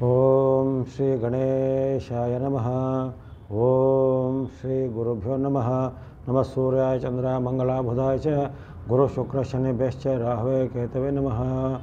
ಓಂ ಶ್ರೀ ಗಣೇಶಾಯ ನಮಃ ಓಂ ಶ್ರೀ ಗುರುಭ್ಯೋ ನಮಃ ನಮಃ ಸೂರ್ಯಾಯ ಚಂದ್ರ ಮಂಗಳ ಬುಧಾಯ ಚ ಗುರು ಶುಕ್ರ ಶನಿ ಬೆಶ್ಚ ರಾಹವೇ ಕೇತವೇ ನಮಃ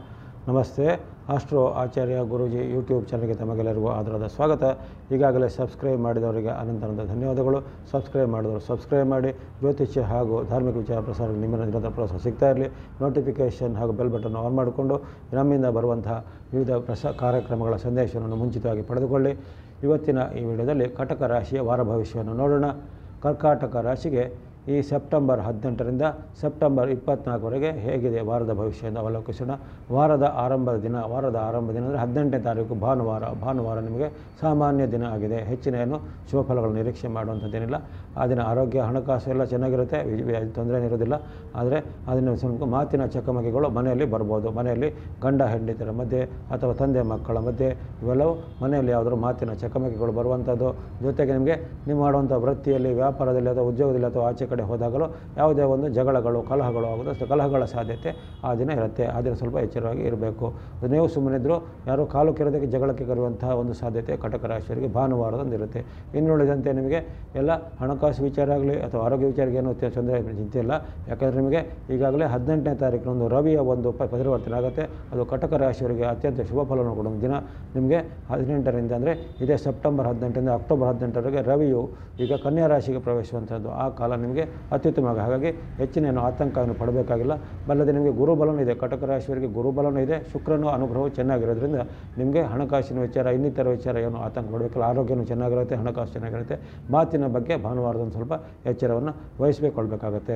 ನಮಸ್ತೆ ಆಸ್ಟ್ರೋ ಆಚಾರ್ಯ ಗುರೂಜಿ ಯೂಟ್ಯೂಬ್ ಚಾನಲ್ಗೆ ತಮಗೆಲ್ಲರಿಗೂ ಆದರದ ಸ್ವಾಗತ ಈಗಾಗಲೇ ಸಬ್ಸ್ಕ್ರೈಬ್ ಮಾಡಿದವರಿಗೆ ಅನಂತನಂತ ಧನ್ಯವಾದಗಳು ಸಬ್ಸ್ಕ್ರೈಬ್ ಮಾಡಿದವರು ಸಬ್ಸ್ಕ್ರೈಬ್ ಮಾಡಿ ಜ್ಯೋತಿಷ್ಯ ಹಾಗೂ ಧಾರ್ಮಿಕ ವಿಚಾರ ಪ್ರಸಾರ ನಿಮ್ಮ ನಿರಂತರ ಪ್ರೋತ್ಸಾಹ ಸಿಗ್ತಾ ಇರಲಿ ನೋಟಿಫಿಕೇಷನ್ ಹಾಗೂ ಬೆಲ್ ಬಟನ್ ಆನ್ ಮಾಡಿಕೊಂಡು ನಮ್ಮಿಂದ ಬರುವಂತಹ ವಿವಿಧ ಪ್ರಸ ಕಾರ್ಯಕ್ರಮಗಳ ಸಂದೇಶವನ್ನು ಮುಂಚಿತವಾಗಿ ಪಡೆದುಕೊಳ್ಳಿ ಇವತ್ತಿನ ಈ ವಿಡಿಯೋದಲ್ಲಿ ಕಟಕ ರಾಶಿಯ ವಾರ ಭವಿಷ್ಯವನ್ನು ನೋಡೋಣ ಕರ್ಕಾಟಕ ರಾಶಿಗೆ ಈ ಸೆಪ್ಟೆಂಬರ್ ಹದಿನೆಂಟರಿಂದ ಸೆಪ್ಟೆಂಬರ್ ಇಪ್ಪತ್ನಾಲ್ಕವರೆಗೆ ಹೇಗಿದೆ ವಾರದ ಭವಿಷ್ಯವನ್ನು ಅವಲೋಕಿಸೋಣ ವಾರದ ಆರಂಭದ ದಿನ ವಾರದ ಆರಂಭ ದಿನ ಅಂದರೆ ಹದಿನೆಂಟನೇ ತಾರೀಕು ಭಾನುವಾರ ಭಾನುವಾರ ನಿಮಗೆ ಸಾಮಾನ್ಯ ದಿನ ಆಗಿದೆ ಹೆಚ್ಚಿನ ಏನು ಶುಭ ಫಲಗಳು ನಿರೀಕ್ಷೆ ಮಾಡುವಂಥದ್ದೇನಿಲ್ಲ ಆ ದಿನ ಆರೋಗ್ಯ ಹಣಕಾಸು ಎಲ್ಲ ಚೆನ್ನಾಗಿರುತ್ತೆ ವಿ- ವಿ- ತೊಂದರೆ ಇರೋದಿಲ್ಲ ಆದರೆ ಅದನ್ನು ಸ್ವಲ್ಪ ಮಾತಿನ ಚಕಮಕಿಗಳು ಮನೆಯಲ್ಲಿ ಬರ್ಬೋದು ಮನೆಯಲ್ಲಿ ಗಂಡ ಹೆಂಡತಿಯರ ಮಧ್ಯೆ ಅಥವಾ ತಂದೆ ಮಕ್ಕಳ ಮಧ್ಯೆ ಇವೆಲ್ಲವೂ ಮನೆಯಲ್ಲಿ ಯಾವುದಾದ್ರು ಮಾತಿನ ಚಕಮಕಿಗಳು ಬರುವಂಥದ್ದು ಜೊತೆಗೆ ನಿಮಗೆ ನೀವು ಮಾಡುವಂಥ ವೃತ್ತಿಯಲ್ಲಿ ವ್ಯಾಪಾರದಲ್ಲಿ ಅಥವಾ ಉದ್ಯೋಗದಲ್ಲಿ ಅಥವಾ ಆಚೆ ಕಡೆ ಹೋದಾಗಲೂ ಯಾವುದೇ ಒಂದು ಜಗಳಗಳು ಕಲಹಗಳು ಆಗೋದು ಅಷ್ಟು ಕಲಹಗಳ ಸಾಧ್ಯತೆ ಆ ದಿನ ಇರುತ್ತೆ ಆ ದಿನ ಸ್ವಲ್ಪ ಎಚ್ಚರವಾಗಿ ಇರಬೇಕು ನೀವು ಸುಮ್ಮನಿದ್ರು ಯಾರೋ ಕಾಲು ಕೆರೆದಕ್ಕೆ ಜಗಳಕ್ಕೆ ಕರೆಯುವಂತಹ ಒಂದು ಸಾಧ್ಯತೆ ಕಟಕ ರಾಶಿಯವರಿಗೆ ಭಾನುವಾರದಂದು ಇರುತ್ತೆ ಇನ್ನುಳಿದಂತೆ ನಿಮಗೆ ಎಲ್ಲ ಹಣಕಾಸು ವಿಚಾರ ಆಗಲಿ ಅಥವಾ ಆರೋಗ್ಯ ವಿಚಾರಕ್ಕೆ ಏನೂ ತೆ- ತೊಂದರೆ ಚಿಂತೆ ಇಲ್ಲ ಯಾಕಂದರೆ ನಿಮಗೆ ಈಗಾಗಲೇ ಹದಿನೆಂಟನೇ ತಾರೀಕಿನಂದು ರವಿಯ ಒಂದು ಪ ಪರಿವರ್ತನೆ ಆಗುತ್ತೆ ಅದು ಕಟಕ ರಾಶಿಯವರಿಗೆ ಅತ್ಯಂತ ಶುಭ ಫಲವನ್ನು ಕೊಡುವ ದಿನ ನಿಮಗೆ ಹದಿನೆಂಟರಿಂದ ಅಂದರೆ ಇದೇ ಸೆಪ್ಟೆಂಬರ್ ಹದಿನೆಂಟರಿಂದ ಅಕ್ಟೋಬರ್ ಹದಿನೆಂಟರವರೆಗೆ ರವಿಯು ಈಗ ಕನ್ಯಾ ರಾಶಿಗೆ ಪ್ರವೇಶಿಸುವಂಥದ್ದು ಆ ಕಾಲ ನಿಮಗೆ ಅತ್ಯುತ್ತಮ ಹಾಗಾಗಿ ಹೆಚ್ಚಿನ ಏನು ಆತಂಕವನ್ನು ಪಡಬೇಕಾಗಿಲ್ಲ ಬಲ್ಲದೆ ನಿಮಗೆ ಗುರುಬಲನೂ ಇದೆ ಕಟಕ ರಾಶಿಯವರಿಗೆ ಗುರುಬಲನೂ ಇದೆ ಶುಕ್ರನು ಅನುಗ್ರಹವು ಚೆನ್ನಾಗಿರೋದ್ರಿಂದ ನಿಮಗೆ ಹಣಕಾಸಿನ ವಿಚಾರ ಇನ್ನಿತರ ವಿಚಾರ ಏನು ಆತಂಕ ಪಡಬೇಕಲ್ಲ ಆರೋಗ್ಯನೂ ಚೆನ್ನಾಗಿರುತ್ತೆ ಹಣಕಾಸು ಚೆನ್ನಾಗಿರುತ್ತೆ ಮಾತಿನ ಬಗ್ಗೆ ಭಾನುವಾರದೊಂದು ಸ್ವಲ್ಪ ಎಚ್ಚರವನ್ನು ವಹಿಸಬೇಕೊಳ್ಬೇಕಾಗತ್ತೆ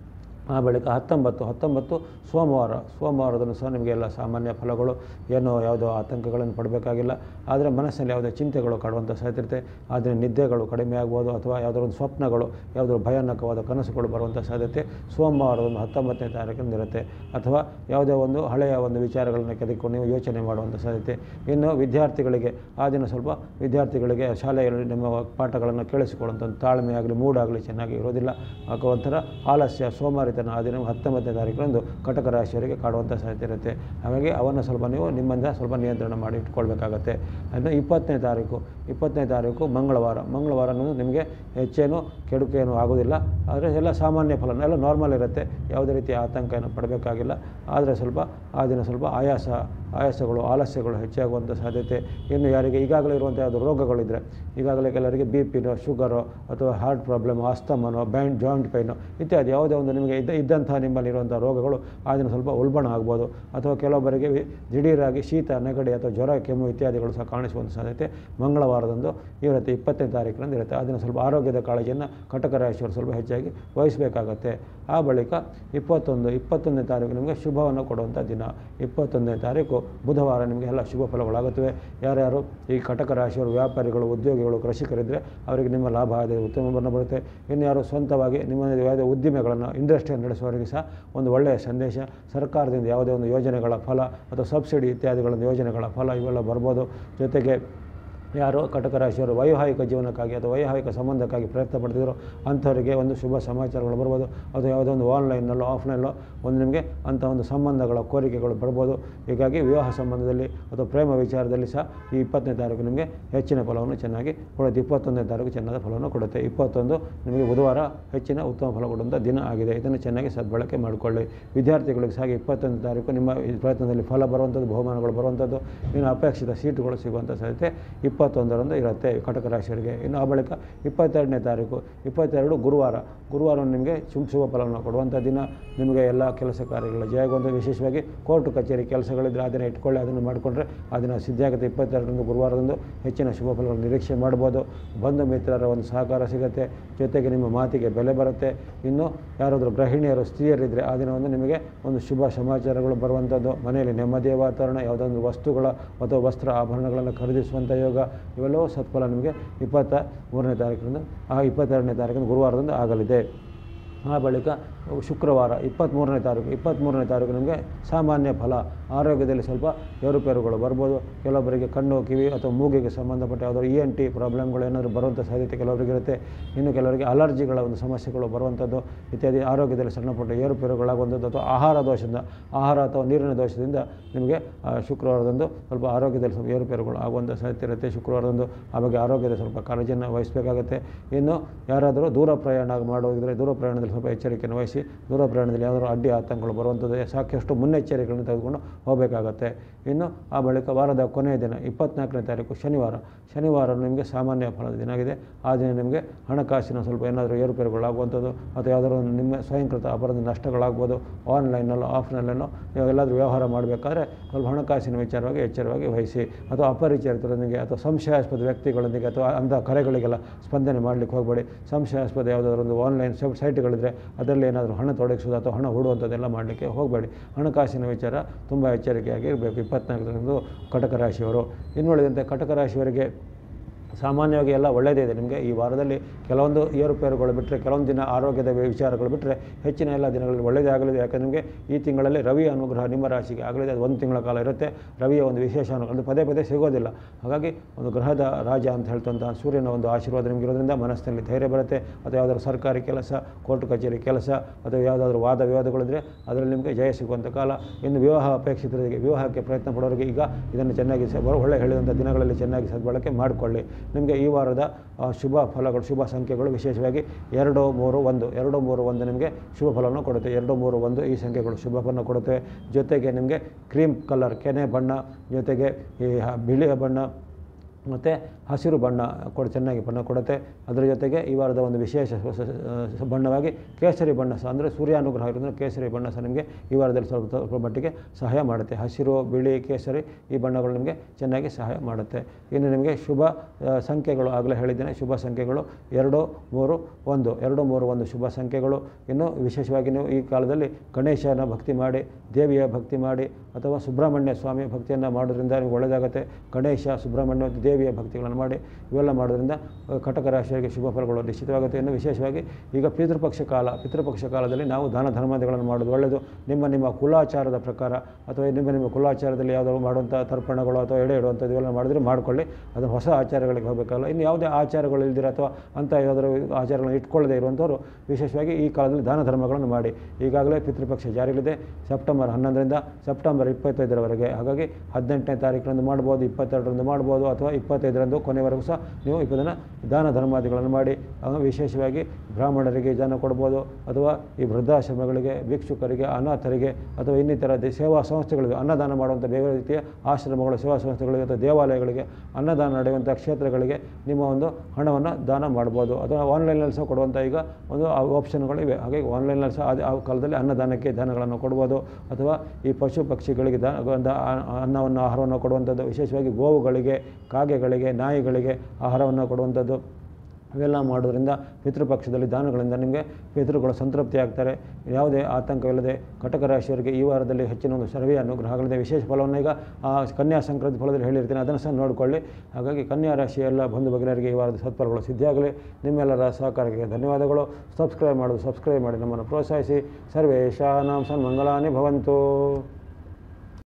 ಆ ಬಳಿಕ ಹತ್ತೊಂಬತ್ತು ಹತ್ತೊಂಬತ್ತು ಸೋಮವಾರ ಸೋಮವಾರದನ್ನು ಸಹ ನಿಮಗೆ ಎಲ್ಲ ಸಾಮಾನ್ಯ ಫಲಗಳು ಏನೋ ಯಾವುದೋ ಆತಂಕಗಳನ್ನು ಪಡಬೇಕಾಗಿಲ್ಲ ಆದರೆ ಮನಸ್ಸಲ್ಲಿ ಯಾವುದೇ ಚಿಂತೆಗಳು ಕಾಡುವಂಥ ಸಾಧ್ಯತೆ ಆದರೆ ನಿದ್ದೆಗಳು ಕಡಿಮೆ ಆಗ್ಬೋದು ಅಥವಾ ಯಾವುದೋ ಒಂದು ಸ್ವಪ್ನಗಳು ಯಾವುದೋ ಭಯಾನಕವಾದ ಕನಸುಗಳು ಬರುವಂಥ ಸಾಧ್ಯತೆ ಸೋಮವಾರದೊಂದು ಹತ್ತೊಂಬತ್ತನೇ ತಾರೀಕಿಂದ ಇರುತ್ತೆ ಅಥವಾ ಯಾವುದೇ ಒಂದು ಹಳೆಯ ಒಂದು ವಿಚಾರಗಳನ್ನು ಕೆದಕೊಂಡು ನೀವು ಯೋಚನೆ ಮಾಡುವಂಥ ಸಾಧ್ಯತೆ ಇನ್ನು ವಿದ್ಯಾರ್ಥಿಗಳಿಗೆ ಆ ದಿನ ಸ್ವಲ್ಪ ವಿದ್ಯಾರ್ಥಿಗಳಿಗೆ ಶಾಲೆಯಲ್ಲಿ ನಿಮ್ಮ ಪಾಠಗಳನ್ನು ಕೇಳಿಸಿಕೊಳ್ಳುವಂಥ ಒಂದು ತಾಳ್ಮೆ ಆಗಲಿ ಮೂಡಾಗಲಿ ಚೆನ್ನಾಗಿ ಇರೋದಿಲ್ಲ ಆಗ ಒಂಥರ ಆಲಸ್ಯ ಸೋಮಾರಿತನ ಆ ದಿನ ಹತ್ತೊಂಬತ್ತನೇ ತಾರೀಕರಂದು ಕಟಕ ರಾಶಿಯವರಿಗೆ ಕಾಡುವಂಥ ಸಾಧ್ಯತೆ ಇರುತ್ತೆ ಹಾಗಾಗಿ ಅವನ್ನು ಸ್ವಲ್ಪ ನೀವು ನಿಮ್ಮಿಂದ ಸ್ವಲ್ಪ ನಿಯಂತ್ರಣ ಮಾಡಿ ಇಟ್ಕೊಳ್ಬೇಕಾಗತ್ತೆ ಇನ್ನು ಇಪ್ಪತ್ತನೇ ತಾರೀಕು ಇಪ್ಪತ್ತನೇ ತಾರೀಕು ಮಂಗಳವಾರ ಮಂಗಳವಾರ ಅನ್ನೋದು ನಿಮಗೆ ಹೆಚ್ಚೇನು ಕೆಡುಕೇನು ಆಗೋದಿಲ್ಲ ಆದರೆ ಎಲ್ಲ ಸಾಮಾನ್ಯ ಫಲ ಎಲ್ಲ ನಾರ್ಮಲ್ ಇರುತ್ತೆ ಯಾವುದೇ ರೀತಿಯ ಆತಂಕ ಏನು ಪಡಬೇಕಾಗಿಲ್ಲ ಆದರೆ ಸ್ವಲ್ಪ ಆ ದಿನ ಸ್ವಲ್ಪ ಆಯಾಸ ಆಯಾಸಗಳು ಆಲಸ್ಯಗಳು ಹೆಚ್ಚಾಗುವಂಥ ಸಾಧ್ಯತೆ ಇನ್ನು ಯಾರಿಗೆ ಈಗಾಗಲೇ ಇರುವಂಥ ಯಾವುದೋ ರೋಗಗಳಿದ್ದರೆ ಈಗಾಗಲೇ ಕೆಲವರಿಗೆ ಬಿ ಪಿನೋ ಶುಗರೋ ಅಥವಾ ಹಾರ್ಟ್ ಪ್ರಾಬ್ಲಮ್ ಆಸ್ತಮನೋ ಬ್ಯಾಂಡ್ ಜಾಯಿಂಟ್ ಪೈನೋ ಇತ್ಯಾದಿ ಯಾವುದೇ ಒಂದು ನಿಮಗೆ ಇದ್ದ ಇದ್ದಂಥ ನಿಮ್ಮಲ್ಲಿರುವಂಥ ರೋಗಗಳು ಆ ದಿನ ಸ್ವಲ್ಪ ಉಲ್ಬಣ ಆಗ್ಬೋದು ಅಥವಾ ಕೆಲವೊಬ್ಬರಿಗೆ ವಿ- ದಿಢೀರಾಗಿ ಶೀತ ನೆಗಡಿ ಅಥವಾ ಜ್ವರ ಕೆಮ್ಮು ಇತ್ಯಾದಿಗಳು ಸಹ ಕಾಣಿಸುವಂಥ ಸಾಧ್ಯತೆ ಮಂಗಳವಾರದಂದು ಇರುತ್ತೆ ಇಪ್ಪತ್ತನೇ ತಾರೀಕಿನಂದು ಇರುತ್ತೆ ಆ ದಿನ ಸ್ವಲ್ಪ ಆರೋಗ್ಯದ ಕಾಳಜಿಯನ್ನು ಕಟಕ ರಾಶಿಯವರು ಸ್ವಲ್ಪ ಹೆಚ್ಚಾಗಿ ವಹಿಸಬೇಕಾಗತ್ತೆ ಆ ಬಳಿಕ ಇಪ್ಪತ್ತೊಂದು ಇಪ್ಪತ್ತೊಂದನೇ ತಾರೀಕು ನಿಮಗೆ ಶುಭವನ್ನು ಕೊಡುವಂಥ ದಿನ ಇಪ್ಪತ್ತೊಂದನೇ ತಾರೀಕು ಬುಧವಾರ ನಿಮಗೆ ಎಲ್ಲ ಶುಭ ಫಲಗಳಾಗುತ್ತವೆ ಯಾರ್ಯಾರು ಈ ಕಟಕ ರಾಶಿಯವರು ವ್ಯಾಪಾರಿಗಳು ಉದ್ಯೋಗಿಗಳು ಕೃಷಿಕರಿದ್ದರೆ ಅವರಿಗೆ ನಿಮ್ಮ ಲಾಭ ಆದಾಯ ಉತ್ತಮ ಬಣ್ಣ ಬರುತ್ತೆ ಇನ್ನು ಯಾರು ಸ್ವಂತವಾಗಿ ನಿಮ್ಮ ಯಾವುದೇ ಉದ್ದಿಮೆಗಳನ್ನು ಇಂಡಸ್ಟ್ರಿಯನ್ನು ನಡೆಸುವವರಿಗೆ ಸಹ ಒಂದು ಒಳ್ಳೆಯ ಸಂದೇಶ ಸರ್ಕಾರದಿಂದ ಯಾವುದೇ ಒಂದು ಯೋಜನೆಗಳ ಫಲ ಅಥವಾ ಸಬ್ಸಿಡಿ ಇತ್ಯಾದಿಗಳನ್ನು ಯೋಜನೆಗಳ ಫಲ ಇವೆಲ್ಲ ಬರ್ಬೋದು ಜೊತೆಗೆ ಯಾರು ಕಟಕ ರಾಶಿಯವರು ವೈವಾಹಿಕ ಜೀವನಕ್ಕಾಗಿ ಅಥವಾ ವೈವಾಹಿಕ ಸಂಬಂಧಕ್ಕಾಗಿ ಪ್ರಯತ್ನ ಪಡ್ತಿದ್ರು ಅಂಥವರಿಗೆ ಒಂದು ಶುಭ ಸಮಾಚಾರಗಳು ಬರ್ಬೋದು ಅಥವಾ ಯಾವುದೋ ಒಂದು ಆನ್ಲೈನಲ್ಲೋ ಆಫ್ಲೈನಲ್ಲೋ ಒಂದು ನಿಮಗೆ ಅಂಥ ಒಂದು ಸಂಬಂಧಗಳ ಕೋರಿಕೆಗಳು ಬರ್ಬೋದು ಹೀಗಾಗಿ ವಿವಾಹ ಸಂಬಂಧದಲ್ಲಿ ಅಥವಾ ಪ್ರೇಮ ವಿಚಾರದಲ್ಲಿ ಸಹ ಈ ಇಪ್ಪತ್ತನೇ ತಾರೀಕು ನಿಮಗೆ ಹೆಚ್ಚಿನ ಫಲವನ್ನು ಚೆನ್ನಾಗಿ ಕೊಡುತ್ತೆ ಇಪ್ಪತ್ತೊಂದನೇ ತಾರೀಕು ಚೆನ್ನಾದ ಫಲವನ್ನು ಕೊಡುತ್ತೆ ಇಪ್ಪತ್ತೊಂದು ನಿಮಗೆ ಬುಧವಾರ ಹೆಚ್ಚಿನ ಉತ್ತಮ ಫಲ ಕೊಡುವಂಥ ದಿನ ಆಗಿದೆ ಇದನ್ನು ಚೆನ್ನಾಗಿ ಸದ್ಬಳಕೆ ಮಾಡಿಕೊಳ್ಳಿ ವಿದ್ಯಾರ್ಥಿಗಳಿಗೆ ಸಹ ಇಪ್ಪತ್ತೊಂದು ತಾರೀಕು ನಿಮ್ಮ ಈ ಪ್ರಯತ್ನದಲ್ಲಿ ಫಲ ಬರುವಂಥದ್ದು ಬಹುಮಾನಗಳು ಬರುವಂಥದ್ದು ಇನ್ನು ಅಪೇಕ್ಷಿತ ಸೀಟುಗಳು ಸಿಗುವಂಥ ಸಾಧ್ಯತೆ ಇಪ್ಪತ್ತೊಂದರಂದು ಇರುತ್ತೆ ಕಟಕ ರಾಶಿಯವರಿಗೆ ಇನ್ನು ಆ ಬಳಿಕ ಇಪ್ಪತ್ತೆರಡನೇ ತಾರೀಕು ಇಪ್ಪತ್ತೆರಡು ಗುರುವಾರ ಗುರುವಾರ ನಿಮಗೆ ಶುಭ ಶುಭ ಫಲವನ್ನು ಕೊಡುವಂಥ ದಿನ ನಿಮಗೆ ಎಲ್ಲ ಕೆಲಸ ಕಾರ್ಯಗಳ ಜಯಗೊಂದು ವಿಶೇಷವಾಗಿ ಕೋರ್ಟ್ ಕಚೇರಿ ಕೆಲಸಗಳಿದ್ದರೆ ಅದನ್ನು ಇಟ್ಕೊಳ್ಳಿ ಅದನ್ನು ಮಾಡಿಕೊಂಡ್ರೆ ಅದನ್ನು ಸಿದ್ಧಾಗುತ್ತೆ ಇಪ್ಪತ್ತೆರಡರಂದು ಗುರುವಾರದಂದು ಹೆಚ್ಚಿನ ಶುಭ ಫಲಗಳನ್ನು ನಿರೀಕ್ಷೆ ಮಾಡ್ಬೋದು ಬಂಧು ಮಿತ್ರರ ಒಂದು ಸಹಕಾರ ಸಿಗುತ್ತೆ ಜೊತೆಗೆ ನಿಮ್ಮ ಮಾತಿಗೆ ಬೆಲೆ ಬರುತ್ತೆ ಇನ್ನು ಯಾರಾದರೂ ಗೃಹಿಣಿಯರು ಸ್ತ್ರೀಯರಿದ್ದರೆ ಆ ದಿನ ಒಂದು ನಿಮಗೆ ಒಂದು ಶುಭ ಸಮಾಚಾರಗಳು ಬರುವಂಥದ್ದು ಮನೆಯಲ್ಲಿ ನೆಮ್ಮದಿಯ ವಾತಾವರಣ ಯಾವುದೊಂದು ವಸ್ತುಗಳ ಅಥವಾ ವಸ್ತ್ರ ಆಭರಣಗಳನ್ನು ಖರೀದಿಸುವಂಥ ಯೋಗ ಇವೆಲ್ಲವೂ ಸತ್ಫಲ ನಿಮಗೆ ಇಪ್ಪತ್ತ ಮೂರನೇ ತಾರೀಕಿನಿಂದ ಆ ಇಪ್ಪತ್ತೆರಡನೇ ತಾರೀಕಿನ ಗುರುವಾರದಿಂದ ಆಗಲಿದೆ ಆ ಬಳಿಕ ಶುಕ್ರವಾರ ಇಪ್ಪತ್ತ್ಮೂರನೇ ತಾರೀಕು ಇಪ್ಪತ್ತ್ಮೂರನೇ ತಾರೀಕು ನಿಮಗೆ ಸಾಮಾನ್ಯ ಫಲ ಆರೋಗ್ಯದಲ್ಲಿ ಸ್ವಲ್ಪ ಏರುಪೇರುಗಳು ಬರ್ಬೋದು ಕೆಲವೊಬ್ಬರಿಗೆ ಕಣ್ಣು ಕಿವಿ ಅಥವಾ ಮೂಗಿಗೆ ಸಂಬಂಧಪಟ್ಟ ಯಾವುದಾದ್ರು ಇ ಎನ್ ಟಿ ಪ್ರಾಬ್ಲಮ್ಗಳು ಏನಾದರೂ ಬರುವಂಥ ಸಾಧ್ಯತೆ ಕೆಲವರಿಗೆ ಇರುತ್ತೆ ಇನ್ನು ಕೆಲವರಿಗೆ ಅಲರ್ಜಿಗಳ ಒಂದು ಸಮಸ್ಯೆಗಳು ಬರುವಂಥದ್ದು ಇತ್ಯಾದಿ ಆರೋಗ್ಯದಲ್ಲಿ ಸಣ್ಣ ಪುಟ್ಟ ಏರುಪೇರುಗಳಾಗುವಂಥದ್ದು ಅಥವಾ ಆಹಾರ ದೋಷದಿಂದ ಆಹಾರ ಅಥವಾ ನೀರಿನ ದೋಷದಿಂದ ನಿಮಗೆ ಆ, ಶುಕ್ರವಾರದಂದು ಸ್ವಲ್ಪ ಆರೋಗ್ಯದಲ್ಲಿ ಸ್ವಲ್ಪ ಏರುಪೇರುಗಳು ಆಗುವಂಥ ಸಾಧ್ಯತೆ ಇರುತ್ತೆ ಶುಕ್ರವಾರದಂದು ಆ ಬಗ್ಗೆ ಆರೋಗ್ಯದ ಸ್ವಲ್ಪ ಕಾಳಜಿಯನ್ನು ವಹಿಸಬೇಕಾಗತ್ತೆ ಇನ್ನು ಯಾರಾದರೂ ದೂರ ಪ್ರಯಾಣ ಮಾಡೋದಿದ್ರೆ ದೂರ ಪ್ರಯಾಣದಲ್ಲಿ ಸ್ವಲ್ಪ ಎಚ್ಚರಿಕೆಯನ್ನು ವಹಿಸಿ ದೂರ ಪ್ರಯಾಣದಲ್ಲಿ ಯಾವ್ದಾದ್ರು ಅಡ್ಡಿ ಆತಂಕಗಳು ಬರುವಂಥದ್ದು ಸಾಕಷ್ಟು ಮುನ್ನೆಚ್ಚರಿಕೆಗಳನ್ನು ತೆಗೆದುಕೊಂಡು ಹೋಗಬೇಕಾಗತ್ತೆ ಇನ್ನು ಆ ಬಳಿಕ ವಾರದ ಕೊನೆಯ ದಿನ ಇಪ್ಪತ್ನಾಲ್ಕನೇ ತಾರೀಕು ಶನಿವಾರ ಶನಿವಾರ ನಿಮಗೆ ಸಾಮಾನ್ಯ ಫಲದ ದಿನ ಆಗಿದೆ ಆ ದಿನ ನಿಮಗೆ ಹಣಕಾಸಿನ ಸ್ವಲ್ಪ ಏನಾದರೂ ಏರುಪೇರುಗಳಾಗುವಂಥದ್ದು ಅಥವಾ ಯಾವುದಾದ್ರು ಒಂದು ನಿಮ್ಮ ಸ್ವಯಂಕೃತ ಅಪರಾಧ ನಷ್ಟಗಳಾಗ್ಬೋದು ಆನ್ಲೈನಲ್ಲೋ ಆಫ್ಲೈನಲ್ಲೋ ನೀವು ಎಲ್ಲಾದರೂ ವ್ಯವಹಾರ ಮಾಡಬೇಕಾದ್ರೆ ಸ್ವಲ್ಪ ಹಣಕಾಸಿನ ವಿಚಾರವಾಗಿ ಎಚ್ಚರವಾಗಿ ವಹಿಸಿ ಅಥವಾ ಅಪರಿಚಿತರೊಂದಿಗೆ ಅಥವಾ ಸಂಶಯಾಸ್ಪದ ವ್ಯಕ್ತಿಗಳೊಂದಿಗೆ ಅಥವಾ ಅಂಥ ಕರೆಗಳಿಗೆಲ್ಲ ಸ್ಪಂದನೆ ಮಾಡಲಿಕ್ಕೆ ಹೋಗಬೇಡಿ ಸಂಶಯಾಸ್ಪದ ಯಾವುದಾದ್ರು ಒಂದು ಆನ್ಲೈನ್ ಸೈಟ್ಗಳಿದ್ರೆ ಅದರಲ್ಲಿ ಏನಾದರೂ ಹಣ ತೊಡಗಿಸೋದು ಅಥವಾ ಹಣ ಹೂಡುವಂಥದ್ದೆಲ್ಲ ಮಾಡಲಿಕ್ಕೆ ಹೋಗಬೇಡಿ ಹಣಕಾಸಿನ ವಿಚಾರ ತುಂಬ ಎಚ್ಚರಿಕೆಯಾಗಿ ಇರಬೇಕು ಇಪ್ಪತ್ನಾಲ್ಕರಂದು ಕಟಕ ರಾಶಿಯವರು ಇನ್ನುಳಿದಂತೆ ಕಟಕ ರಾಶಿಯವರಿಗೆ ಸಾಮಾನ್ಯವಾಗಿ ಎಲ್ಲ ಒಳ್ಳೆಯದೇ ಇದೆ ನಿಮಗೆ ಈ ವಾರದಲ್ಲಿ ಕೆಲವೊಂದು ಏರುಪೇರುಗಳು ಬಿಟ್ಟರೆ ಕೆಲವೊಂದು ದಿನ ಆರೋಗ್ಯದ ವಿಚಾರಗಳು ಬಿಟ್ಟರೆ ಹೆಚ್ಚಿನ ಎಲ್ಲ ದಿನಗಳಲ್ಲಿ ಒಳ್ಳೆಯದೇ ಆಗಲಿದೆ ಯಾಕಂದರೆ ನಿಮಗೆ ಈ ತಿಂಗಳಲ್ಲಿ ರವಿಯ ಅನುಗ್ರಹ ನಿಮ್ಮ ರಾಶಿಗೆ ಆಗಲಿದೆ ಅದು ಒಂದು ತಿಂಗಳ ಕಾಲ ಇರುತ್ತೆ ರವಿಯ ಒಂದು ವಿಶೇಷ ಅನುಗ್ರಹ ಅದು ಪದೇ ಪದೇ ಸಿಗೋದಿಲ್ಲ ಹಾಗಾಗಿ ಒಂದು ಗ್ರಹದ ರಾಜ ಅಂತ ಹೇಳ್ತಂಥ ಸೂರ್ಯನ ಒಂದು ಆಶೀರ್ವಾದ ನಿಮಗೆ ಇರೋದ್ರಿಂದ ಮನಸ್ಸಿನಲ್ಲಿ ಧೈರ್ಯ ಬರುತ್ತೆ ಅಥವಾ ಯಾವುದಾದ್ರು ಸರ್ಕಾರಿ ಕೆಲಸ ಕೋರ್ಟ್ ಕಚೇರಿ ಕೆಲಸ ಅಥವಾ ಯಾವುದಾದ್ರೂ ವಾದ ವಿವಾದಗಳಿದ್ರೆ ಅದರಲ್ಲಿ ನಿಮಗೆ ಜಯ ಸಿಗುವಂಥ ಕಾಲ ಇನ್ನು ವಿವಾಹ ಅಪೇಕ್ಷಿತರಿಗೆ ವಿವಾಹಕ್ಕೆ ಪ್ರಯತ್ನ ಪಡೋರಿಗೆ ಈಗ ಇದನ್ನು ಚೆನ್ನಾಗಿ ಸ ಒಳ್ಳೆ ಹೇಳಿದಂಥ ದಿನಗಳಲ್ಲಿ ಚೆನ್ನಾಗಿ ಸದ್ಬಳಕೆ ಮಾಡಿಕೊಳ್ಳಿ ನಿಮಗೆ ಈ ವಾರದ ಆ, ಶುಭ ಫಲಗಳು ಶುಭ ಸಂಖ್ಯೆಗಳು ವಿಶೇಷವಾಗಿ ಎರಡು ಮೂರು ಒಂದು ಎರಡು ಮೂರು ಒಂದು ನಿಮಗೆ ಶುಭ ಫಲವನ್ನು ಕೊಡುತ್ತೆ ಎರಡು ಮೂರು ಒಂದು ಈ ಸಂಖ್ಯೆಗಳು ಶುಭ ಫಲವನ್ನು ಕೊಡುತ್ತವೆ ಜೊತೆಗೆ ನಿಮಗೆ ಕ್ರೀಮ್ ಕಲರ್ ಕೆನೆ ಬಣ್ಣ ಜೊತೆಗೆ ಈ ಹ- ಬಿಳಿಯ ಬಣ್ಣ ಮತ್ತು ಹಸಿರು ಬಣ್ಣ ಕೊಡ ಚೆನ್ನಾಗಿ ಬಣ್ಣ ಕೊಡುತ್ತೆ ಅದರ ಜೊತೆಗೆ ಈ ವಾರದ ಒಂದು ವಿಶೇಷ ಸ- ಸ- ಸ- ಬಣ್ಣವಾಗಿ ಕೇಸರಿ ಬಣ್ಣ ಸಹ ಅಂದರೆ ಸೂರ್ಯಾನುಗ್ರಹ ಇರೋದ್ರಿಂದ ಕೇಸರಿ ಬಣ್ಣ ಸಹ ನಿಮಗೆ ಈ ವಾರದಲ್ಲಿ ಸ್ವಲ್ಪ ಸ್ವಲ್ಪ ಮಟ್ಟಿಗೆ ಸಹಾಯ ಮಾಡುತ್ತೆ ಹಸಿರು ಬಿಳಿ ಕೇಸರಿ ಈ ಬಣ್ಣಗಳು ನಿಮಗೆ ಚೆನ್ನಾಗಿ ಸಹಾಯ ಮಾಡುತ್ತೆ ಇನ್ನು ನಿಮಗೆ ಶುಭ ಆ, ಸಂಖ್ಯೆಗಳು ಆಗಲೇ ಹೇಳಿದ್ದೇನೆ ಶುಭ ಸಂಖ್ಯೆಗಳು ಎರಡು ಮೂರು ಒಂದು ಎರಡು ಮೂರು ಒಂದು ಶುಭ ಸಂಖ್ಯೆಗಳು ಇನ್ನು ವಿಶೇಷವಾಗಿ ನೀವು ಈ ಕಾಲದಲ್ಲಿ ಗಣೇಶನ ಭಕ್ತಿ ಮಾಡಿ ದೇವಿಯ ಭಕ್ತಿ ಮಾಡಿ ಅಥವಾ ಸುಬ್ರಹ್ಮಣ್ಯ ಸ್ವಾಮಿಯ ಭಕ್ತಿಯನ್ನು ಮಾಡೋದ್ರಿಂದ ನಿಮಗೆ ಒಳ್ಳೆಯದಾಗುತ್ತೆ ಗಣೇಶ ಸುಬ್ರಹ್ಮಣ್ಯ ಮತ್ತು ದೇವಿಯ ಭಕ್ತಿಗಳನ್ನು ಮಾಡಿ ಇವೆಲ್ಲ ಮಾಡೋದ್ರಿಂದ ಆ, ಕಟಕ ರಾಶಿಯವರಿಗೆ ಶುಭ ಫಲಗಳು ನಿಶ್ಚಿತವಾಗುತ್ತೆ ಇನ್ನು ವಿಶೇಷವಾಗಿ ಈಗ ಪಿತೃಪಕ್ಷ ಕಾಲ ಪಿತೃಪಕ್ಷ ಕಾಲದಲ್ಲಿ ನಾವು ದಾನ ಧರ್ಮಾದಿಗಳನ್ನು ಮಾಡೋದು ಒಳ್ಳೆಯದು ನಿಮ್ಮ ನಿಮ್ಮ ಕುಲಾಚಾರದ ಪ್ರಕಾರ ಅಥವಾ ನಿಮ್ಮ ನಿಮ್ಮ ಕುಲಾಚಾರದಲ್ಲಿ ಯಾವುದಾದ್ರು ಮಾಡುವಂಥ ತರ್ಪಣಗಳು ಅಥವಾ ಎಡೆ ಇಡುವಂಥದ್ದು ಇವೆಲ್ಲ ಮಾಡಿದ್ರೆ ಮಾಡ್ಕೊಳ್ಳಿ ಅದು ಹೊಸ ಆಚಾರಗಳಿಗೆ ಹೋಗಬೇಕಲ್ಲ ಇನ್ನು ಯಾವುದೇ ಆಚಾರಗಳು ಇಲ್ದಿರ ಅಥವಾ ಅಂಥ ಯಾವುದಾದ್ರು ಆಚಾರಗಳನ್ನು ಇಟ್ಕೊಳ್ಳದೆ ಇರುವಂಥವ್ರು ವಿಶೇಷವಾಗಿ ಈ ಕಾಲದಲ್ಲಿ ದಾನ ಧರ್ಮಗಳನ್ನು ಮಾಡಿ ಈಗಾಗಲೇ ಪಿತೃಪಕ್ಷ ಜಾರಿಯಲ್ಲಿದೆ ಸೆಪ್ಟೆಂಬರ್ ಹನ್ನೊಂದರಿಂದ ಸೆಪ್ಟೆಂಬರ್ ಇಪ್ಪತ್ತೈದರವರೆಗೆ ಹಾಗಾಗಿ ಹದಿನೆಂಟನೇ ತಾರೀಕಿನಂದು ಮಾಡ್ಬೋದು ಇಪ್ಪತ್ತೆರಡರಂದು ಮಾಡ್ಬೋದು ಅಥವಾ ಇಪ್ಪತ್ತೈದರಂದು ಕೊನೆವರೆಗೂ ಸಹ ನೀವು ಇದನ್ನು ದಾನ ಧರ್ಮಾದಿಗಳನ್ನು ಮಾಡಿ ಆಗ ವಿಶೇಷವಾಗಿ ಬ್ರಾಹ್ಮಣರಿಗೆ ದಾನ ಕೊಡ್ಬೋದು ಅಥವಾ ಈ ವೃದ್ಧಾಶ್ರಮಗಳಿಗೆ ಭಿಕ್ಷುಕರಿಗೆ ಅನಾಥರಿಗೆ ಅಥವಾ ಇನ್ನಿತರ ದೇ- ಸೇವಾ ಸಂಸ್ಥೆಗಳಿಗೆ ಅನ್ನದಾನ ಮಾಡುವಂಥ ಬೇರೆ ರೀತಿಯ ಆಶ್ರಮಗಳು ಸೇವಾ ಸಂಸ್ಥೆಗಳಿಗೆ ಅಥವಾ ದೇವಾಲಯಗಳಿಗೆ ಅನ್ನದಾನ ನಡೆಯುವಂಥ ಕ್ಷೇತ್ರಗಳಿಗೆ ನಿಮ್ಮ ಒಂದು ಹಣವನ್ನು ದಾನ ಮಾಡ್ಬೋದು ಅಥವಾ ಆನ್ಲೈನಲ್ಲಿ ಸಹ ಕೊಡುವಂಥ ಈಗ ಒಂದು ಆಪ್ಷನ್ಗಳಿವೆ ಹಾಗಾಗಿ ಆನ್ಲೈನಲ್ಲಿ ಸಹ ಅದೇ ಆ ಕಾಲದಲ್ಲಿ ಅನ್ನದಾನಕ್ಕೆ ದಾನಗಳನ್ನು ಕೊಡ್ಬೋದು ಅಥವಾ ಈ ಪಶು ಪಕ್ಷಿಗಳಿಗೆ ದಾ ಒಂದು ಆ- ಅನ್ನವನ್ನು ಆಹಾರವನ್ನು ಕೊಡುವಂಥದ್ದು ವಿಶೇಷವಾಗಿ ಗೋವುಗಳಿಗೆ ಕಾಗೆಗಳಿಗೆ ನಾಯಿಗಳಿಗೆ ಆಹಾರವನ್ನು ಕೊಡುವಂಥದ್ದು ಇವೆಲ್ಲ ಮಾಡೋದ್ರಿಂದ ಪಿತೃಪಕ್ಷದಲ್ಲಿ ದಾನಗಳಿಂದ ನಿಮಗೆ ಪಿತೃಗಳು ಸಂತೃಪ್ತಿ ಆಗ್ತಾರೆ ಯಾವುದೇ ಆತಂಕವಿಲ್ಲದೆ ಕಟಕ ರಾಶಿಯವರಿಗೆ ಈ ವಾರದಲ್ಲಿ ಹೆಚ್ಚಿನ ಒಂದು ಸರ್ವೆ ಅನುಗ್ರಹಗಳಿದೆ ವಿಶೇಷ ಫಲವನ್ನು ಈಗ ಆ ಕನ್ಯಾ ಸಂಕ್ರಾಂತಿ ಫಲದಲ್ಲಿ ಹೇಳಿರ್ತೀನಿ ಅದನ್ನು ಸಹ ನೋಡಿಕೊಳ್ಳಿ ಹಾಗಾಗಿ ಕನ್ಯಾ ರಾಶಿಯ ಎಲ್ಲ ಬಂಧು ಭಗಿನರಿಗೆ ಈ ವಾರದ ಸತ್ಫಲಗಳು ಸಿದ್ಧಿಯಾಗಲಿ ನಿಮ್ಮೆಲ್ಲರ ಸಹಕಾರಕ್ಕೆ ಧನ್ಯವಾದಗಳು ಸಬ್ಸ್ಕ್ರೈಬ್ ಮಾಡೋದು ಸಬ್ಸ್ಕ್ರೈಬ್ ಮಾಡಿ ನಮ್ಮನ್ನು ಪ್ರೋತ್ಸಾಹಿಸಿ ಸರ್ವೇಶಾನಾಂ ಸನ್ಮಂಗಲಾನಿ ಭವಂತು